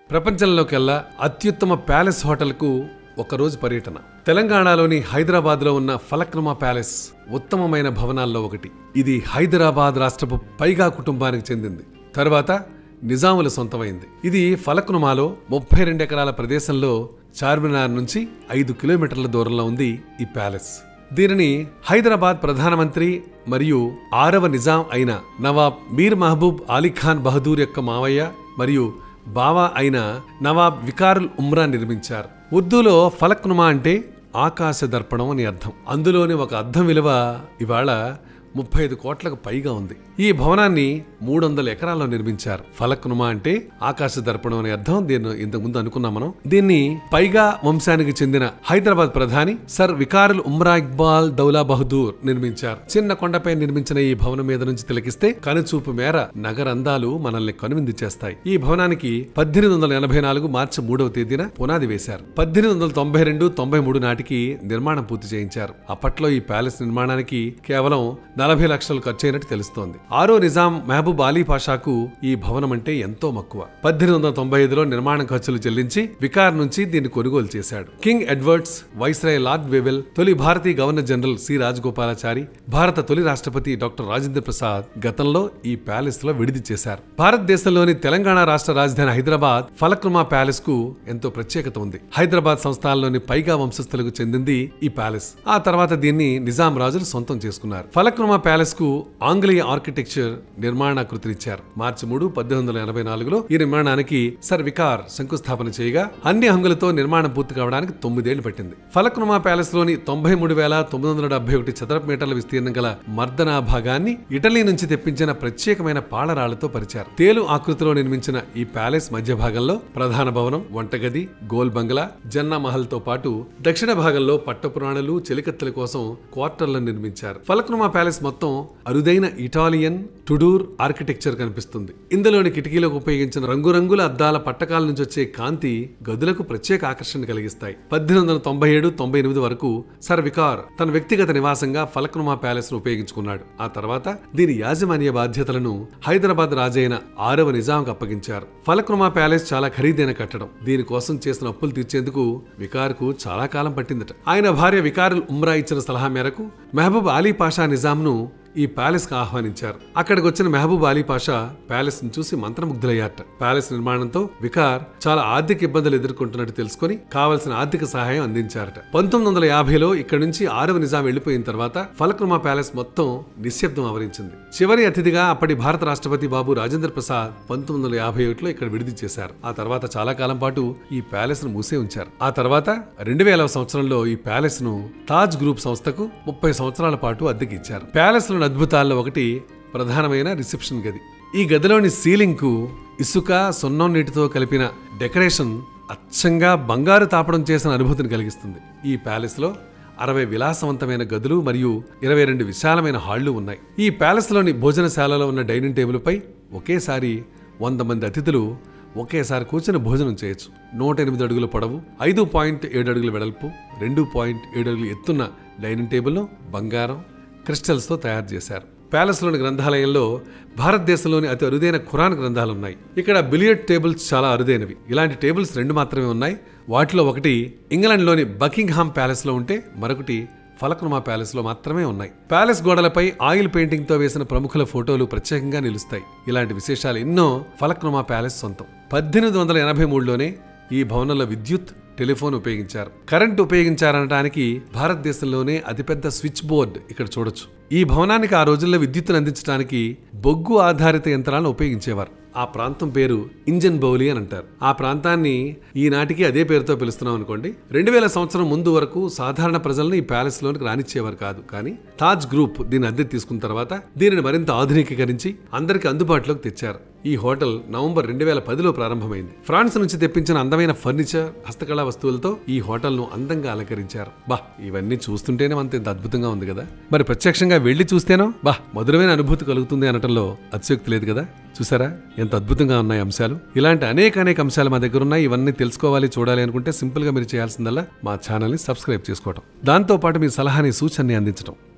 ప్రపంచంలోకెల్లా అత్యుత్తమ ప్యాలెస్ హోటల్కు ఒకరోజు పర్యటన తెలంగాణలోని హైదరాబాద్లో ఉన్న ఫలక్నుమా ప్యాలెస్ ఉత్తమమైన భవనాల్లో ఒకటి ఇది హైదరాబాద్ రాష్ట్రపు పైగా కుటుంబానికి చెందింది తర్వాత నిజాముల సొంతమైంది ఇది ఫలక్నుమాలో ముప్పై రెండు ఎకరాల ప్రదేశంలో చార్మినార్ నుంచి ఐదు కిలోమీటర్ల దూరంలో ఉంది ఈ ప్యాలెస్ దీనిని హైదరాబాద్ ప్రధానమంత్రి మరియు ఆరవ నిజాం అయిన నవాబ్ మీర్ మహబూబ్ అలీఖాన్ బహదూర్ యొక్క మావయ్య మరియు బావా అయిన నవాబ్ వికారుల్ ఉమ్రా నిర్మించారు ఉర్దూలో ఫలక్నుమా అంటే ఆకాశ దర్పణం అని అర్థం అందులోని ఒక అర్థం విలువ ఇవాళ ముప్పై ఐదు కోట్లకు పైగా ఉంది ఈ భవనాన్ని మూడు వందల ఎకరాల్లో నిర్మించారు ఫలక్నుమా అంటే ఆకాశ దర్పణం అనే అర్థం దీన్ని ఇంతకు ముందు అనుకున్నాం మనం దీన్ని పైగా వంశానికి చెందిన హైదరాబాద్ ప్రధాని సర్ వికారుల్ ఉమ్రా ఇక్బాల్ దౌలా బహదూర్ నిర్మించారు చిన్న కొండపై నిర్మించిన ఈ భవనం మీద నుంచి తిలకిస్తే కనుచూపు మేర నగర అందాలు మనల్ని కనువిందు చేస్తాయి ఈ భవనానికి పద్దెనిమిది వందల ఎనభై నాలుగు మార్చి మూడవ తేదీన పునాది వేశారు పద్దెనిమిది వందల తొంభై రెండు తొంభై మూడు నాటికి నిర్మాణం పూర్తి చేయించారు అప్పట్లో ఈ ప్యాలెస్ నిర్మాణానికి కేవలం నలభై లక్షలు ఖర్చయినట్టు తెలుస్తోంది ఆరో నిజాం మహబూబ్ అలీ పాషాకు ఈ భవనం అంటే ఎంతో మక్కువ పద్దెనిమిది వందల తొంభై ఐదులో నిర్మాణ ఖర్చులు చెల్లించి వికార్ నుంచి దీన్ని కొనుగోలు చేశాడు king Edwards viceroy lord Wavell తొలి భారతీయ గవర్నర్ జనరల్ సి రాజగోపాలాచారి భారత తొలి రాష్ట్రపతి డాక్టర్ రాజేంద్ర ప్రసాద్ గతంలో ఈ ప్యాలెస్ లో విడిది చేశారు భారతదేశంలోని తెలంగాణ రాష్ట్ర రాజధాని హైదరాబాద్ ఫలక్నుమా ప్యాలెస్ కు ఎంతో ప్రత్యేకత ఉంది హైదరాబాద్ సంస్థానంలోని పైగా వంశస్థులకు చెందింది ఈ ప్యాలెస్ ఆ తర్వాత దీన్ని నిజాం రాజులు సొంతం చేసుకున్నారు ఫలక్నుమా ప్యాలెస్ కు ఆంగ్లేయ ఆర్కిటెక్చర్ నిర్మాణాకృతినిచ్చారు మార్చి మూడు పద్దెనిమిది వందల ఎనభై నాలుగులో ఈ నిర్మాణానికి సర్ వికార్ శంకుస్థాపన చేయగా అన్ని హంగులతో నిర్మాణం పూర్తి కావడానికి తొమ్మిదేళ్లు పట్టింది ఫలక్నుమా ప్యాలెస్ లోని తొంభై మూడు వేల తొమ్మిది వందల డెబ్బై ఒకటి చదరపు మీటర్ల విస్తీర్ణం గల మర్దనా భాగాన్ని ఇటలీ నుంచి తెప్పించిన ప్రత్యేకమైన పాళరాళ్లతో పరిచారు తేలు ఆకృతిలో నిర్మించిన ఈ ప్యాలెస్ మధ్య భాగంలో ప్రధాన భవనం వంటగది గోల్ బంగ్లా జన్నా మహల్ తో పాటు దక్షిణ భాగంలో పట్టపురాణులు చెలికత్తెల కోసం క్వార్టర్లను నిర్మించారు ఫలక్నుమా ప్యాలెస్ మొత్తం అరుదైన ఇటాలియన్ టుడూర్ ఆర్కిటెక్చర్ కనిపిస్తుంది ఇందులోని కిటికీలకు ఉపయోగించిన రంగురంగుల అద్దాల పట్టకాల నుంచి వచ్చే కాంతి గదులకు ప్రత్యేక ఆకర్షణ కలిగిస్తాయి పద్దెనిమిది వందల తొంభై ఏడు తొంభై ఎనిమిది వరకు సర్ వికార్ తన వ్యక్తిగత నివాసంగా ఫలక్నుమా ప్యాలెస్ ను ఉపయోగించుకున్నాడు ఆ తర్వాత దీని యాజమాన్య బాధ్యతలను హైదరాబాద్ రాజైన ఆరవ నిజాంకు అప్పగించారు ఫలక్నుమా ప్యాలెస్ చాలా ఖరీదైన కట్టడం దీనికోసం చేసిన అప్పులు తీర్చేందుకు వికార్కు చాలా కాలం పట్టిందట ఆయన భార్య వికారుల్ ఉమ్రా ఇచ్చిన సలహా మేరకు మహబూబ్ అలీ పాషా నిజాంను ఈ ప్యాలెస్ కు ఆహ్వానించారు అక్కడికి వచ్చిన మెహబూబ్ అలీ పాషా ప్యాలెస్ ను చూసి మంత్రముగ్ధులయ్యారట ప్యాలెస్ నిర్మాణంతో వికార్ చాలా ఆర్థిక ఇబ్బందులు ఎదుర్కొంటున్నట్టు తెలుసుకుని కావలసిన ఆర్థిక సహాయం అందించారట పంతొమ్మిది వందల యాభైలో ఇక్కడ నుంచి ఆరవ నిజాం వెళ్లిపోయిన తర్వాత ఫలక్నుమా ప్యాలెస్ మొత్తం నిశ్శబ్దం ఆవరించింది చివరి అతిథిగా అప్పటి భారత రాష్ట్రపతి బాబు రాజేంద్ర ప్రసాద్ పంతొమ్మిది వందల యాభై ఒకటిలో ఇక్కడ విడిది చేశారు ఆ తర్వాత చాలా కాలం పాటు ఈ ప్యాలెస్ ను మూసే ఉంచారు ఆ తర్వాత రెండు వేల సంవత్సరంలో ఈ ప్యాలెస్ ను తాజ్ గ్రూప్ సంస్థకు ముప్పై సంవత్సరాల పాటు అద్దెకి ఇచ్చారు ప్యాలెస్ లోని అద్భుతాల్లో ఒకటి ప్రధానమైన రిసెప్షన్ గది ఈ గదిలోని సీలింగ్ కు ఇసుక సున్నం నీటితో కలిపిన డెకరేషన్ అచ్చంగా బంగారు తాపడం చేసిన అనుభూతిని కలిగిస్తుంది ఈ ప్యాలెస్ లో అరవై విలాసవంతమైన గదులు మరియు ఇరవై రెండు విశాలమైన హాళ్లు ఉన్నాయి ఈ ప్యాలెస్లోని భోజనశాలలో ఉన్న డైనింగ్ టేబుల్పై ఒకేసారి వంద మంది అతిథులు ఒకేసారి కూర్చొని భోజనం చేయొచ్చు నూట ఎనిమిది అడుగుల పొడవు ఐదు పాయింట్ ఏడు అడుగుల వెడల్పు రెండు పాయింట్ ఏడు అడుగులు ఎత్తున్న డైనింగ్ టేబుల్ను బంగారం క్రిస్టల్స్తో తయారు చేశారు ప్యాలెస్లోని గ్రంథాలయంలో భారతదేశంలోని అతి అరుదైన ఖురాన్ గ్రంథాలు ఉన్నాయి ఇక్కడ బిలియర్డ్ టేబుల్స్ చాలా అరుదైనవి ఇలాంటి టేబుల్స్ రెండు మాత్రమే ఉన్నాయి వాటిలో ఒకటి ఇంగ్లాండ్లోని బకింగ్హామ్ ప్యాలెస్లో ఉంటే మరొకటి ఫలక్నుమా ప్యాలెస్ లో మాత్రమే ఉన్నాయి ప్యాలెస్ గోడలపై ఆయిల్ పెయింటింగ్ తో వేసిన ప్రముఖుల ఫోటోలు ప్రత్యేకంగా నిలుస్తాయి ఇలాంటి విశేషాలు ఎన్నో ఫలక్నుమా ప్యాలెస్ సొంతం పద్దెనిమిది వందల ఎనభై మూడులోనే ఈ భవనంలో విద్యుత్ టెలిఫోన్ ఉపయోగించారు కరెంట్ ఉపయోగించారనడానికి భారతదేశంలోనే అతిపెద్ద స్విచ్ బోర్డ్ ఇక్కడ చూడొచ్చు ఈ భవనానికి ఆ రోజుల్లో విద్యుత్తును అందించడానికి బొగ్గు ఆధారిత యంత్రాలను ఉపయోగించేవారు ఆ ప్రాంతం పేరు ఇంజన్ బౌలి అని అంటారు ఆ ప్రాంతాన్ని ఈనాటికి అదే పేరుతో పిలుస్తున్నాం అనుకోండి రెండు వేల సంవత్సరం ముందు వరకు సాధారణ ప్రజలను ఈ ప్యాలెస్ లోనికి రానిచ్చేవారు కాదు కానీ తాజ్ గ్రూప్ దీన్ని అద్దె తీసుకున్న తర్వాత దీనిని మరింత ఆధునికీకరించి అందరికీ అందుబాటులోకి తెచ్చారు ఈ హోటల్ నవంబర్ రెండు వేల పదిలో ప్రారంభమైంది ఫ్రాన్స్ నుంచి తెప్పించిన అందమైన ఫర్నిచర్ హస్తకళా వస్తువులతో ఈ హోటల్ ను అందంగా అలంకరించారు బా ఇవన్నీ చూస్తుంటేనే అంత ఇంత అద్భుతంగా ఉంది కదా మరి ప్రత్యక్షంగా వెళ్లి చూస్తేనో బా మధురమైన అనుభూతి కలుగుతుంది అనటంలో అతిశయోక్తి లేదు కదా చూసారా ఎంత అద్భుతంగా ఉన్నాయి అంశాలు ఇలాంటి అనేక అనేక అంశాలు మా దగ్గర ఉన్నాయి ఇవన్నీ తెలుసుకోవాలి చూడాలి అనుకుంటే సింపుల్ గా మీరు చేయాల్సిందల్లా మా ఛానల్ ని సబ్స్క్రైబ్ చేసుకోవటం దాంతో పాటు మీ సలహాని సూచనని అందించడం